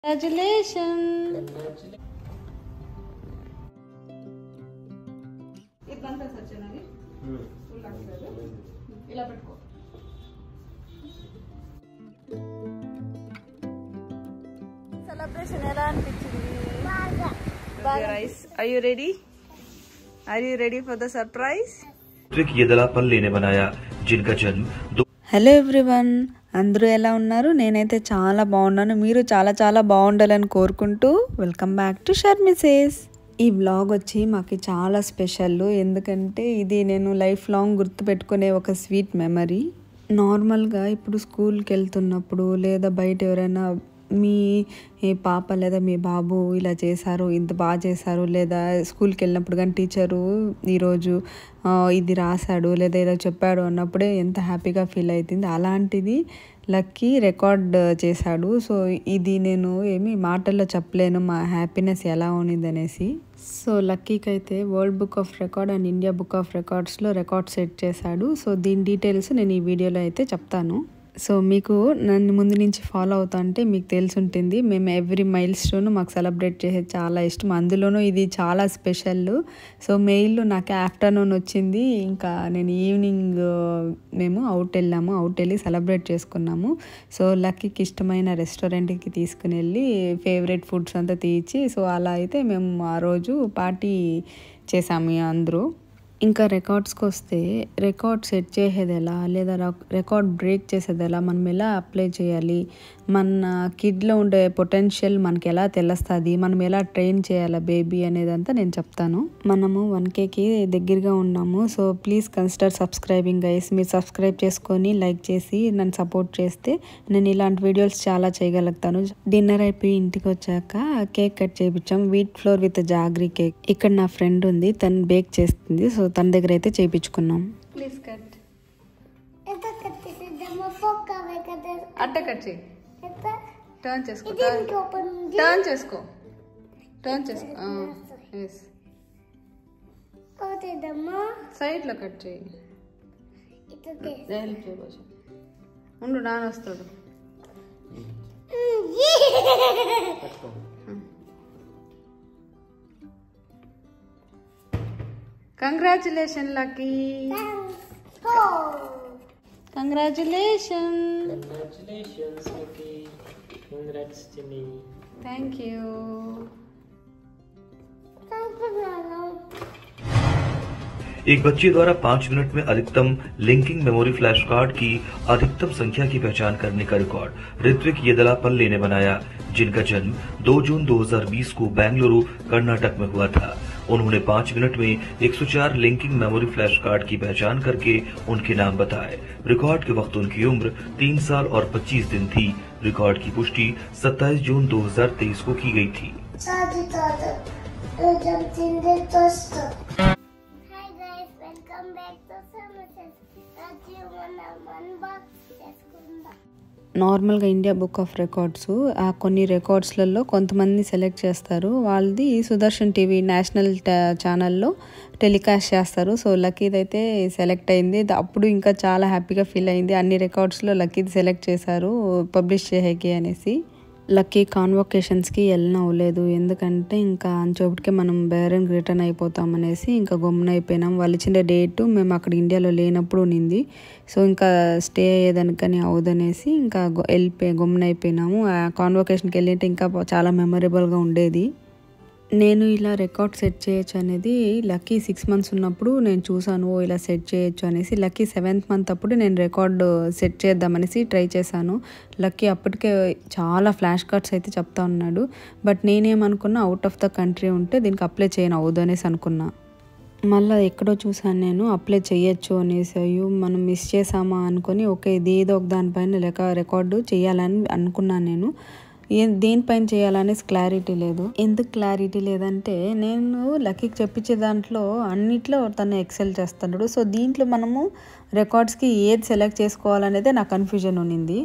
Congratulation ఇదంతా సచ్చినది full అక్కర్లేదు ఇలా పెట్టుకో సెలబ్రేషన్ ఎలా అనిపించింది రైస్ I you ready are you ready for the surprise Ritvik ये दला पल्ले ने बनाया जिनका जन्म दो హలో ఎవ్రీవన్ అందరూ ఎలా ఉన్నారు నేనైతే చాలా బాగున్నాను మీరు చాలా చాలా బాగుండాలని కోరుకుంటూ వెల్కమ్ బ్యాక్ టు షర్మిసేస్ ఈ వ్లాగ్ వచ్చి మాకు చాలా స్పెషల్ ఎందుకంటే ఇది నేను లైఫ్ లాంగ్ గుర్తుపెట్టుకునే ఒక స్వీట్ మెమరీ నార్మల్గా ఇప్పుడు స్కూల్కి వెళ్తున్నప్పుడు లేదా బయట ఎవరైనా మీ ఏ పాప లేదా మీ బాబు ఇలా చేశారు ఇంత బాగా చేశారు లేదా స్కూల్కి వెళ్ళినప్పుడు కానీ టీచరు ఈరోజు ఆ, ఇది రాశాడు లేదా ఇలా చెప్పాడు అన్నప్పుడే ఎంత హ్యాపీగా ఫీల్ అవుతుంది అలాంటిది లక్కీ రికార్డ్ చేశాడు సో ఇది నేను ఏమి మాటల్లో చెప్పలేను మా హ్యాపీనెస్ ఎలా ఉన్నది అనేసి సో లక్కీకి అయితే world book of record and India book of రికార్డ్స్లో రికార్డ్ సెట్ చేశాడు సో దీని డీటెయిల్స్ నేను ఈ వీడియోలో అయితే చెప్తాను సో మీకు నన్ను ముందు నుంచి ఫాలో అవుతా అంటే మీకు తెలిసి ఉంటుంది మేము ఎవ్రీ మైల్ స్టోన్ మాకు సెలబ్రేట్ చేసేది చాలా ఇష్టం అందులోనూ ఇది చాలా స్పెషల్ సో మెయిల్ నాకు ఆఫ్టర్నూన్ వచ్చింది ఇంకా నేను ఈవినింగ్ మేము అవుట్ వెళ్ళాము అవుట్ వెళ్ళి సెలబ్రేట్ చేసుకున్నాము సో లక్కీకి ఇష్టమైన రెస్టారెంట్కి తీసుకుని వెళ్ళి ఫేవరెట్ ఫుడ్స్ అంతా తీయించి సో అలా అయితే మేము ఆ రోజు పార్టీ చేసాము అందరూ ఇంకా రికార్డ్స్కి వస్తే రికార్డ్ సెట్ చేసేది ఎలా లేదా రికార్డ్ బ్రేక్ చేసేది ఎలా మనం ఎలా అప్లై చేయాలి మన కిడ్లో ఉండే పొటెన్షియల్ మనకి ఎలా తెలుస్తుంది మనం ఎలా ట్రైన్ చేయాలి బేబీ అనేదంతా నేను చెప్తాను మనము వన్ కేకి దగ్గరగా ఉన్నాము so please consider subscribing guys మీరు సబ్స్క్రైబ్ చేసుకొని లైక్ చేసి నన్ను సపోర్ట్ చేస్తే నేను ఇలాంటి వీడియోస్ చాలా చేయగలుగుతాను డిన్నర్ అయిపోయి ఇంటికి వచ్చాక కేక్ కట్ చేయించాం wheat flour with jaggery cake ఇక్కడ నా ఫ్రెండ్ ఉంది తను బేక్ చేస్తుంది సో తన దగ్గర అయితే చేయించుకున్నాం ప్లీజ్ కట్ Esta కట్టిద్దామా పొక్క కదా అట్ట కట్ చేయి ఎట్లా టర్న్ చేసుకో ఇది ఇంటి ఓపెన్ ఉంది టర్న్ చేసుకో టర్న్ చేసుకో ఎస్ అవుతుందమ్మా సైడ్లో కట్ చేయి ఇట్లా హెల్ప్ చేయ కొంచెం ఉండు నాన్న వస్తాడు congratulation Lucky congratulation Congratulations, Lucky. Congrats, Jimmy. Thank you एक बच्चे द्वारा पाँच मिनट में अधिकतम लिंकिंग मेमोरी फ्लैश कार्ड की अधिकतम संख्या की पहचान करने का रिकॉर्ड ऋत्विक येदला पल्ले ने बनाया जिनका जन्म 2 जून 2020 को बेंगलुरु कर्नाटक में हुआ था उन्होंने पाँच मिनट में 104 लिंकिंग मेमोरी फ्लैश कार्ड की पहचान करके उनके नाम बताए रिकॉर्ड के वक्त उनकी उम्र तीन साल और 25 दिन थी रिकॉर्ड की पुष्टि 27 जून 2023 को की गई थी hi guys welcome back to సమసెస్ రాజు మనం అన్బాక్స్ చేసుకుందాం నార్మల్గా ఇండియా బుక్ ఆఫ్ రికార్డ్స్ ఆ కొన్ని రికార్డ్స్లలో కొంతమంది సెలెక్ట్ చేస్తారు వాళ్ళది సుదర్శన్ టీవీ నేషనల్ ఛానల్లో టెలికాస్ట్ చేస్తారు సో లక్కీది అయితే సెలెక్ట్ అయింది ద- అప్పుడు ఇంకా చాలా హ్యాపీగా ఫీల్ అయింది అన్ని రికార్డ్స్లో లక్కీది సెలెక్ట్ చేశారు పబ్లిష్ చేసేకి అనేసి లక్కీ కాన్వొకేషన్స్కి వెళ్ళనవ్వలేదు ఎందుకంటే ఇంకా అంచోపటికే మనం బేరంకి రిటర్న్ అయిపోతాం అనేసి ఇంకా గమ్మున అయిపోయినాం వాళ్ళు ఇచ్చిన డేట్ మేము అక్కడ ఇండియాలో లేనప్పుడు ఉన్నింది సో ఇంకా స్టే అయ్యేదానికని అవదనేసి ఇంకా గొ- వెళ్ళిపోయి గమ్మున అయిపోయినాము ఆ కాన్వొకేషన్కి వెళ్ళింటే ఇంకా చాలా మెమరబుల్గా ఉండేది నేను ఇలా రికార్డ్ సెట్ చేయొచ్చు అనేది లక్కీ సిక్స్ మంత్స్ ఉన్నప్పుడు నేను చూసాను ఓ ఇలా సెట్ చేయొచ్చు అనేసి లక్కీ సెవెంత్ మంత్ అప్పుడు నేను రికార్డ్ సెట్ చేద్దామనేసి ట్రై చేశాను లక్కీ అప్పటికే చాలా ఫ్లాష్ కార్డ్స్ అయితే చెప్తా ఉన్నాడు బట్ నేనేమనుకున్నా అవుట్ ఆఫ్ ద కంట్రీ ఉంటే దీనికి అప్లై చేయను అవ్వదు అనేసి అనుకున్నా మళ్ళీ ఎక్కడో చూసాను నేను అప్లై చేయొచ్చు అనేసి అయ్యో మనం మిస్ చేసామా అనుకొని ఓకే ఇది ఏదో ఒక దానిపైన లెక్క రికార్డు చేయాలని అనుకున్నాను నేను ఏ దేనిపైన చేయాలనేసి క్లారిటీ లేదు ఎందుకు క్లారిటీ లేదంటే నేను లక్కీకి చెప్పించే దాంట్లో అన్నిట్లో తను ఎక్సెల్ చేస్తున్నాడు సో దీంట్లో మనము రికార్డ్స్కి ఏది సెలెక్ట్ చేసుకోవాలనేదే నాకు కన్ఫ్యూజన్ ఉన్నింది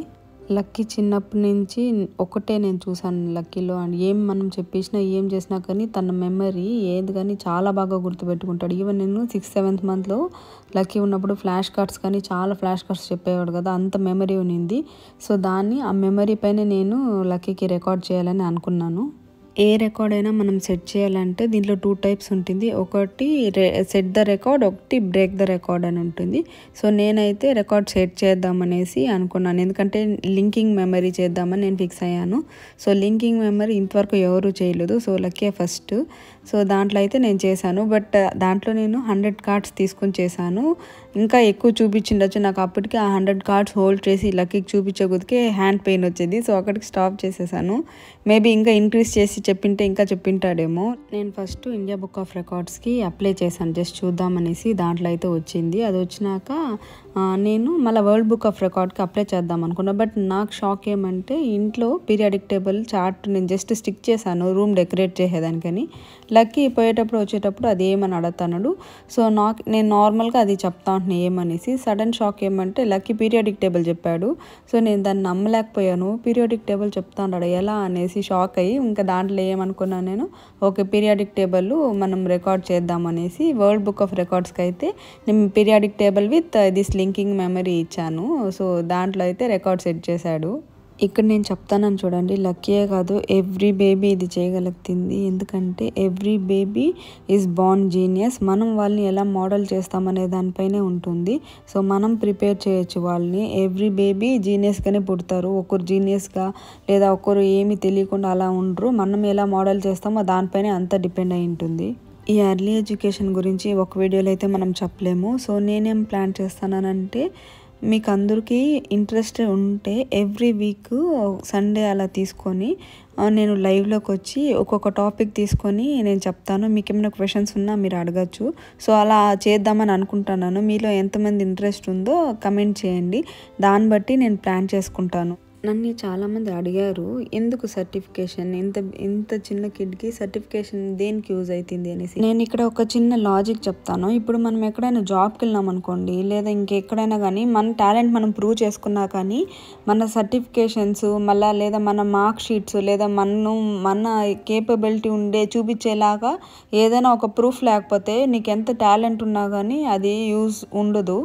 లక్కీ చిన్నప్పటి నుంచి ఒకటే నేను చూసాను లక్కీలో అండ్ ఏం మనం చెప్పేసినా ఏం చేసినా కానీ తన మెమరీ ఏది కానీ చాలా బాగా గుర్తుపెట్టుకుంటాడు ఈవెన్ నేను సిక్స్త్ సెవెంత్ మంత్లో లక్కీ ఉన్నప్పుడు ఫ్లాష్ కార్డ్స్ కానీ చాలా ఫ్లాష్ కార్డ్స్ చెప్పేవాడు కదా అంత మెమరీ ఉన్నింది సో దాన్ని ఆ మెమరీ పైన నేను లక్కీకి రికార్డ్ చేయాలని అనుకున్నాను ఏ రికార్డ్ అయినా మనం సెట్ చేయాలంటే దీంట్లో టూ టైప్స్ ఉంటుంది ఒకటి సెట్ ద రికార్డ్ ఒకటి బ్రేక్ ద రికార్డ్ అని ఉంటుంది సో నేనైతే రికార్డ్ సెట్ చేద్దామనేసి అనుకున్నాను ఎందుకంటే లింకింగ్ మెమరీ చేద్దామని నేను ఫిక్స్ అయ్యాను సో లింకింగ్ మెమరీ ఇంతవరకు ఎవరు చేయలేదు సో లక్కీ ఫస్ట్ సో దాంట్లో అయితే నేను చేశాను బట్ దాంట్లో నేను హండ్రెడ్ కార్డ్స్ తీసుకొని చేశాను ఇంకా ఎక్కువ చూపించిండొచ్చు నాకు అప్పటికి ఆ హండ్రెడ్ కార్డ్స్ హోల్డ్ చేసి లక్కీకి చూపించే కొద్దికే హ్యాండ్ పెయిన్ వచ్చేది సో అక్కడికి స్టాప్ చేసేసాను మేబీ ఇంకా ఇంక్రీజ్ చేసి చెప్పింటే ఇంకా చెప్పింటాడేమో నేను ఫస్ట్ ఇండియా బుక్ ఆఫ్ రికార్డ్స్కి అప్లై చేశాను జస్ట్ చూద్దామనేసి దాంట్లో అయితే వచ్చింది అది వచ్చినాక ఆ, నేను మళ్ళీ వరల్డ్ బుక్ ఆఫ్ రికార్డ్కి అప్లై చేద్దాం అనుకున్నా బట్ నాకు షాక్ ఏమంటే ఇంట్లో పీరియాడిక్ టేబుల్ చార్ట్ నేను జస్ట్ స్టిక్ చేశాను రూమ్ డెకరేట్ చేసేదానికని లక్కీ పోయేటప్పుడు వచ్చేటప్పుడు అది ఏమని అడుగుతాడు సో నాకు నేను నార్మల్గా అది చెప్తా ఉంటున్నాను ఏమనేసి సడన్ షాక్ ఏమంటే లక్కీ పీరియాడిక్ టేబుల్ చెప్పాడు సో నేను దాన్ని నమ్మలేకపోయాను పీరియాడిక్ టేబుల్ చెప్తా ఉన్నాడు ఎలా అనేసి షాక్ అయ్యి ఇంకా దాంట్లో ఏమనుకున్నాను నేను ఓకే పీరియాడిక్ టేబుల్ మనం రికార్డ్ చేద్దాం అనేసి వరల్డ్ బుక్ ఆఫ్ రికార్డ్స్కి అయితే నేను periodic table with this linking memory ఇచ్చాను సో దాంట్లో అయితే రికార్డ్ సెట్ చేశాడు ఇక్కడ నేను చెప్తానని చూడండి లక్కీయే కాదు ఎవ్రీ బేబీ ఇది చేయగలుగుతుంది ఎందుకంటే every baby is born genius మనం వాళ్ళని ఎలా మోడల్ చేస్తామనే దానిపైనే ఉంటుంది సో మనం ప్రిపేర్ చేయొచ్చు వాళ్ళని ఎవ్రీ బేబీ జీనియస్గానే పుడతారు ఒకరు జీనియస్గా లేదా ఒకరు ఏమీ తెలియకుండా అలా ఉండరు మనం ఎలా మోడల్ చేస్తామో దానిపైనే అంతా డిపెండ్ అయి ఉంటుంది ఈ ఎర్లీ ఎడ్యుకేషన్ గురించి ఒక వీడియోలో అయితే మనం చెప్పలేము సో నేనేం ప్లాన్ చేస్తానంటే మీకు అందరికీ ఇంట్రెస్ట్ ఉంటే ఎవ్రీ వీక్ సండే అలా తీసుకొని ఆ, నేను లైవ్లోకి వచ్చి ఒక్కొక్క టాపిక్ తీసుకొని నేను చెప్తాను మీకు ఏమైనా క్వశ్చన్స్ ఉన్నా మీరు అడగచ్చు సో అలా చేద్దామని అనుకుంటున్నాను మీలో ఎంతమంది ఇంట్రెస్ట్ ఉందో కమెంట్ చేయండి దాన్ని బట్టి నేను ప్లాన్ చేసుకుంటాను నన్ను చాలామంది అడిగారు ఎందుకు సర్టిఫికేషన్ ఇంత ఇంత చిన్న కిడ్కి సర్టిఫికేషన్ దేనికి యూజ్ అవుతుంది అనేసి నేను ఇక్కడ ఒక చిన్న లాజిక్ చెప్తాను ఇప్పుడు మనం ఎక్కడైనా జాబ్కి వెళ్ళాం అనుకోండి లేదా ఇంకెక్కడైనా కానీ మన టాలెంట్ మనం ప్రూవ్ చేసుకున్నా కానీ మన సర్టిఫికేషన్స్ మళ్ళా లేదా మన మార్క్ షీట్స్ లేదా మనం మన కేపబిలిటీ ఉండే చూపించేలాగా ఏదైనా ఒక ప్రూఫ్ లేకపోతే నీకు ఎంత టాలెంట్ ఉన్నా కానీ అది యూజ్ ఉండదు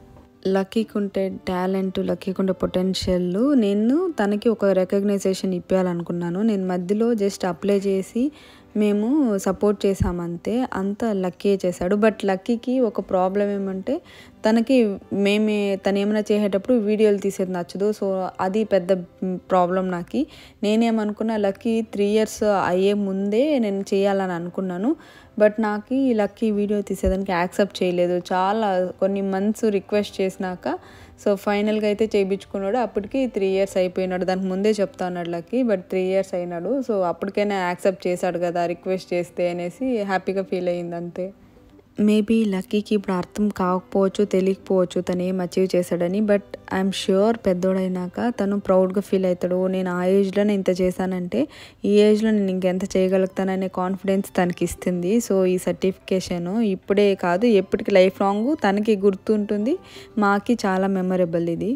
లక్కీకి ఉంటే టాలెంట్ లక్కీకి ఉండే పొటెన్షియల్ నేను తనకి ఒక రికగ్నైజేషన్ ఇప్పించాలనుకున్నాను నేను మధ్యలో జస్ట్ అప్లై చేసి మేము సపోర్ట్ చేసామంతే అంత లక్కీ చేశాడు బట్ లక్కీకి ఒక ప్రాబ్లం ఏమంటే తనకి మేమే తను ఏమైనా చేసేటప్పుడు వీడియోలు తీసేది నచ్చదు సో అది పెద్ద ప్రాబ్లం నాకు నేనేమనుకున్నా లక్కీ త్రీ ఇయర్స్ అయ్యే ముందే నేను చేయాలని అనుకున్నాను బట్ నాకు ఈ లక్కీ వీడియో తీసేదానికి యాక్సెప్ట్ చేయలేదు చాలా కొన్ని మంత్స్ రిక్వెస్ట్ చేసినాక సో ఫైనల్గా అయితే చేయించుకున్నాడు అప్పటికి త్రీ ఇయర్స్ అయిపోయినాడు దానికి ముందే చెప్తా ఉన్నాడు లక్కీ బట్ త్రీ ఇయర్స్ అయినాడు సో అప్పటికైనా యాక్సెప్ట్ చేశాడు కదా రిక్వెస్ట్ చేస్తే అనేసి హ్యాపీగా ఫీల్ అయ్యింది అంతే మేబీ లక్కీకి ఇప్పుడు అర్థం కాకపోవచ్చు తెలియకపోవచ్చు తను ఏం అచీవ్ చేశాడని బట్ ఐఎమ్ ష్యూర్ పెద్దోడైనాక తను ప్రౌడ్గా ఫీల్ అవుతాడు నేను ఆ ఏజ్లో నేను ఇంత చేశానంటే ఈ ఏజ్లో నేను ఇంకెంత చేయగలుగుతాననే కాన్ఫిడెన్స్ తనకి ఇస్తుంది సో ఈ సర్టిఫికేషన్ ఇప్పుడే కాదు ఎప్పటికి లైఫ్ లాంగ్ తనకి గుర్తుంటుంది మాకి చాలా మెమరబుల్ ఇది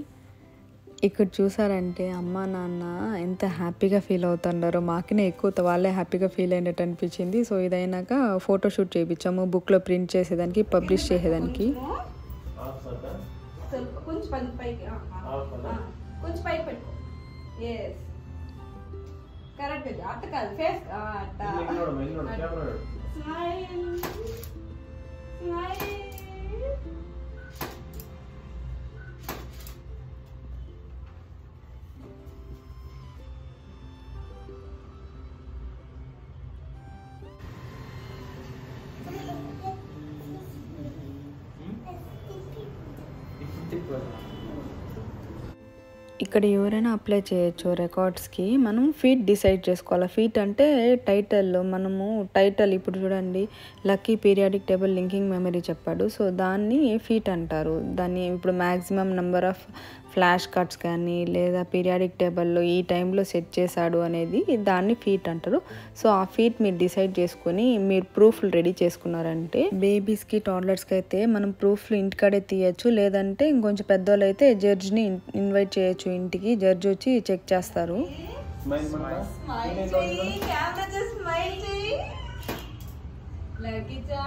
ఇక్కడ చూసారంటే అమ్మ నాన్న ఎంత హ్యాపీగా ఫీల్ అవుతుండారో మాకినే ఎక్కువ వాళ్ళే హ్యాపీగా ఫీల్ అయినట్టు అనిపించింది సో ఇదైనాక ఫోటోషూట్ చేయించాము బుక్లో ప్రింట్ చేసేదానికి పబ్లిష్ చేసేదానికి కొంచెం పైకి కొంచెం పైకి పెట్టుకో ఎస్ కరెక్ట్ అట్ట కాదు ఫేస్ అట్ట స్మైల్ స్మైల్ ఇక్కడ ఎవరైనా అప్లై చేయొచ్చు రికార్డ్స్కి మనం ఫీట్ డిసైడ్ చేసుకోవాలి ఫీట్ అంటే టైటిల్ మనము టైటిల్ ఇప్పుడు చూడండి Lucky periodic table linking memory చెప్పాడు సో దాన్ని ఫీట్ అంటారు దాన్ని ఇప్పుడు maximum number of flash cards కానీ లేదా పీరియాడిక్ టేబుల్లో ఈ టైంలో సెట్ చేశాడు అనేది దాన్ని ఫీట్ అంటారు సో ఆ ఫీట్ మీరు డిసైడ్ చేసుకొని మీరు ప్రూఫ్లు రెడీ చేసుకున్నారంటే బేబీస్కి టాడ్లర్స్కి అయితే మనం ప్రూఫ్లు ఇంటికాడే తీయచ్చు లేదంటే ఇంకొంచెం పెద్దవాళ్ళు అయితే జడ్జ్ని ఇన్వైట్ చేయొచ్చు ఇంటికి జడ్జ్ వచ్చి చెక్ చేస్తారు స్మైల్ చెయ్యి కెమెరా చూసి స్మైల్ చెయ్యి లక్కీ చా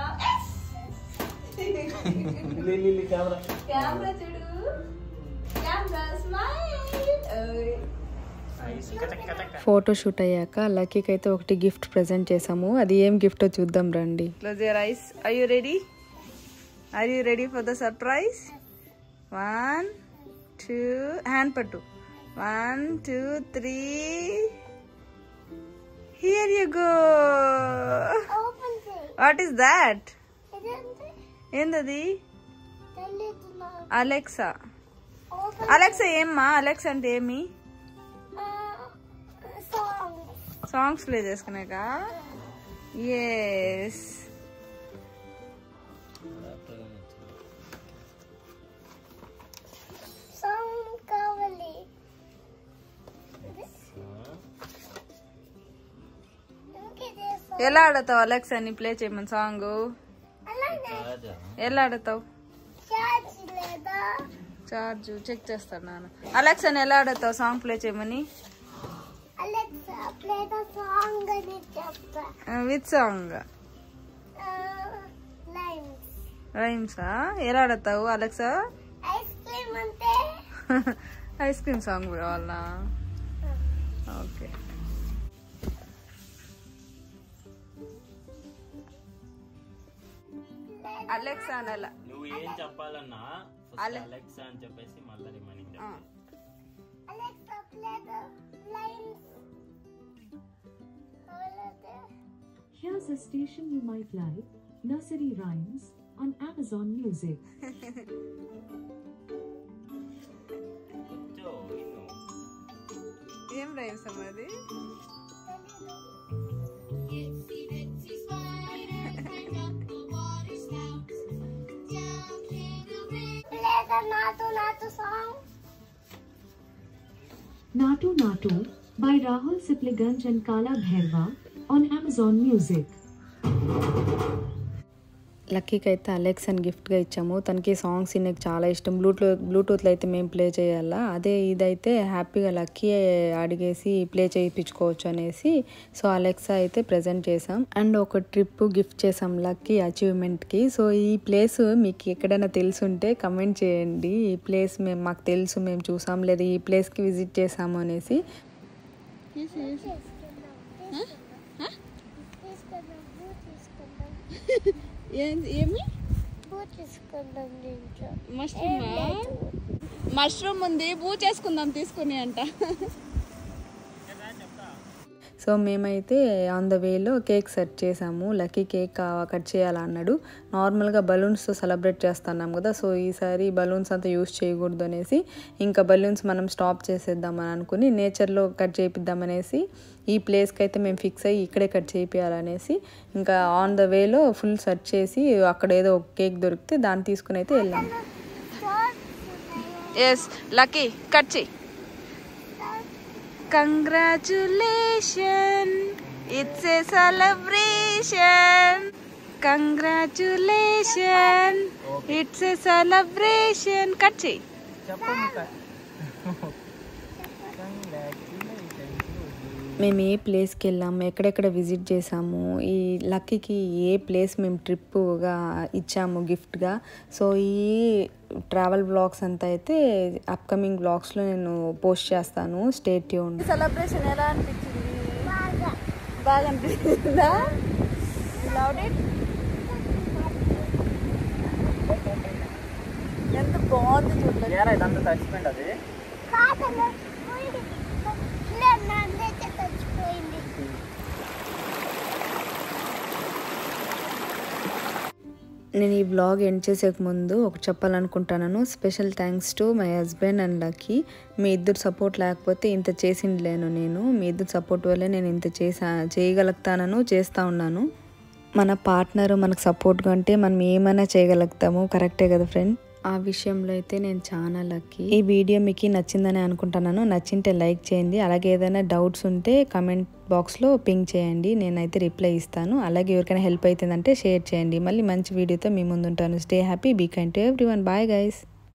కెమెరా కెమెరా చూడు కెమెరా స్మైల్ ఫోటో షూట్ అయ్యాక లక్కీకి అయితే ఒకటి గిఫ్ట్ ప్రెజెంట్ చేసాము అది ఏం గిఫ్టో చూద్దాం రండి Close your eyes. Are you ready? Are you ready for the surprise? One, two, hand pattu. One, two, three. Here you go. Open చేయి What is that? ఇదేంటి ఏందది తెలియదు అలెక్సా ఓపెన్ అలెక్సా ఏమ్మా అలెక్సా అంటే ఏమి సాంగ్ సాంగ్స్ ప్లే చేసుకున్నాక yes song కావాలి ఇంకేదే సాంగ్ ఎలా ఆడతావు అలెక్సా ని ప్లే చేయమని సాంగ్ అలానే ఎలా ఆడతావు చార్జ్ లేదా చార్జ్ చెక్ చేస్తాను నాన్న అలెక్సాని ఎలా ఆడతావు సాంగ్ ప్లే చేయమని అలెక్సా ప్లే ద సాంగ్ అని చెప్తా విత్ సాంగ్ లైన్స్ రైమ్సా ఎలా ఆడతావు అలెక్సా ఐస్ క్రీమ్ అంటే ఐస్ క్రీమ్ సాంగ్ కావాలా ఓకే అలెక్సా అనాల నువ్వు ఏం చెప్పాలన్నా ఫస్ట్ అలెక్సా అని చెప్పేసి మళ్ళీ remaining Alexa play the lines Here's a station you might like, Nursery Rhymes, on Amazon Music. కూర్చో విను ఏం రైమ్స్ అమ్మా అది play the Naatu Naatu song Natu Natu by Rahul Sipliganj and Kala Bhairva on Amazon Music. లక్కీకి అయితే Alex అని గిఫ్ట్గా ఇచ్చాము తనకి సాంగ్స్ వినకి చాలా ఇష్టం బ్లూటూత్ బ్లూటూత్లో అయితే మేము ప్లే చేయాలా అదే ఇదైతే హ్యాపీగా లక్కీ అడిగేసి ప్లే చేయించుకోవచ్చు అనేసి సో అలెక్సా అయితే ప్రజెంట్ చేసాం అండ్ ఒక ట్రిప్ గిఫ్ట్ చేసాం లక్కీ అచీవ్మెంట్కి సో ఈ ప్లేస్ మీకు ఎక్కడైనా తెలుసుంటే కమెంట్ చేయండి ఈ ప్లేస్ మేము మాకు తెలుసు మేము చూసాం లేదా ఈ ప్లేస్కి విజిట్ చేసాము అనేసి తీసుకుందాం బూట్ తీసుకుందాం ఏమి బూట్ తీసుకుందాం దీంట్లో మష్రూమ్ మష్రూమ్ ఉంది బూ చేసుకుందాం తీసుకుని అంట సో మేమైతే ఆన్ ద వేలో కేక్ సెట్ చేసాము లక్కీ కేక్ కట్ చేయాలన్నాడు నార్మల్గా బలూన్స్తో సెలబ్రేట్ చేస్తున్నాం కదా సో ఈసారి బలూన్స్ అంతా యూస్ చేయకూడదు అనేసి ఇంకా బలూన్స్ మనం స్టాప్ చేసేద్దామని అనుకుని నేచర్లో కట్ చేయిద్దామనేసి ఈ ప్లేస్కి అయితే మేము ఫిక్స్ అయ్యి ఇక్కడే కట్ చేయించాలనేసి ఇంకా ఆన్ ద వేలో ఫుల్ సెర్చ్ చేసి అక్కడ ఏదో ఒక కేక్ దొరికితే దాన్ని తీసుకుని అయితే వెళ్ళాము ఎస్ లక్కీ కట్ చేయి congratulation it's a celebration congratulation it's a celebration cut చేయి మేము ఏ ప్లేస్కి వెళ్ళాము ఎక్కడెక్కడ విజిట్ చేసాము ఈ లక్కీకి ఏ ప్లేస్ మేము ట్రిప్గా ఇచ్చాము గిఫ్ట్గా సో ఈ ట్రావెల్ బ్లాగ్స్ అంతా అయితే అప్కమింగ్ బ్లాగ్స్లో నేను పోస్ట్ చేస్తాను స్టేట్ ట్యూన్ సెలబ్రేషన్ ఎలా అనిపించింది బాగా అనిపించిందా లవ్డ్ ఇట్ ఎంత బాగుంది చూడండి ఇదంతా చచ్చిపోయింది అది కాదన్న పోయింది లేదు నాన్నైతే చచ్చిపోయింది నేను ఈ బ్లాగ్ ఎండ్ చేసేక ముందు ఒకటి చెప్పాలనుకుంటున్నాను special thanks to my husband and Lucky మీ ఇద్దరు సపోర్ట్ లేకపోతే ఇంత చేసిండలేను నేను మీ ఇద్దరు సపోర్ట్ వల్లే నేను ఇంత చేసా చేయగలుగుతానను చేస్తూ ఉన్నాను మన పార్ట్నర్ మనకు సపోర్ట్గా అంటే మనం ఏమైనా చేయగలుగుతాము కరెక్టే కదా ఫ్రెండ్ ఆ విషయంలో అయితే నేను చాలా లక్కీ ఈ వీడియో మీకు నచ్చిందని అనుకుంటున్నాను నచ్చింటే లైక్ చేయండి అలాగే ఏదైనా డౌట్స్ ఉంటే కమెంట్ బాక్స్లో పింక్ చేయండి నేనైతే రిప్లై ఇస్తాను అలాగే ఎవరికైనా హెల్ప్ అవుతుందంటే షేర్ చేయండి మళ్ళీ మంచి వీడియోతో మీ ముందు ఉంటాను stay happy be kind to everyone bye guys